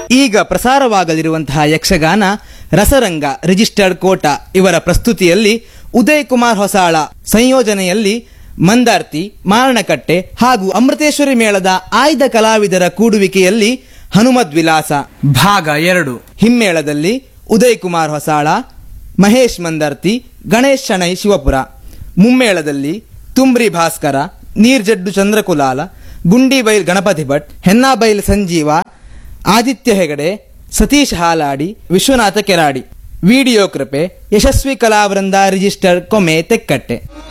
ಈಗ ಪ್ರಸಾರವಾಗಲಿರುವಂತಹ ಯಕ್ಷಗಾನ ರಸರಂಗ ರಿಜಿಸ್ಟರ್ಡ್ ಕೋಟ ಇವರ ಪ್ರಸ್ತುತಿಯಲ್ಲಿ ಉದಯ್ ಕುಮಾರ್ ಹೊಸಾಳ ಸಂಯೋಜನೆಯಲ್ಲಿ ಮಂದಾರ್ತಿ ಮಾರಣಕಟ್ಟೆ ಹಾಗೂ ಅಮೃತೇಶ್ವರಿ ಮೇಳದ ಆಯ್ದ ಕಲಾವಿದರ ಕೂಡುವಿಕೆಯಲ್ಲಿ ಹನುಮದ್ ವಿಲಾಸ ಭಾಗ ಎರಡು ಹಿಮ್ಮೇಳದಲ್ಲಿ ಉದಯ್ ಕುಮಾರ್ ಹೊಸಾಳ ಮಹೇಶ್ ಮಂದಾರ್ತಿ ಗಣೇಶ್ ಶಣೈ ಶಿವಪುರ ಮುಮ್ಮೇಳದಲ್ಲಿ ತುಂಬ್ರಿ ಭಾಸ್ಕರ ನೀರ್ಜಡ್ಡು ಚಂದ್ರಕುಲಾಲ ಗುಂಡಿಬೈಲ್ ಗಣಪತಿ ಭಟ್ ಹೆನ್ನಾಬೈಲ್ ಸಂಜೀವ ಆದಿತ್ಯ ಹೆಗಡೆ ಸತೀಶ್ ಹಾಲಾಡಿ ವಿಶ್ವನಾಥ ಕೆರಾಡಿ ವಿಡಿಯೋ ಕೃಪೆ ಯಶಸ್ವಿ ಕಲಾವೃಂದ ರಿಜಿಸ್ಟರ್ ಕೊಮೆ ತೆಕ್ಕಟ್ಟೆ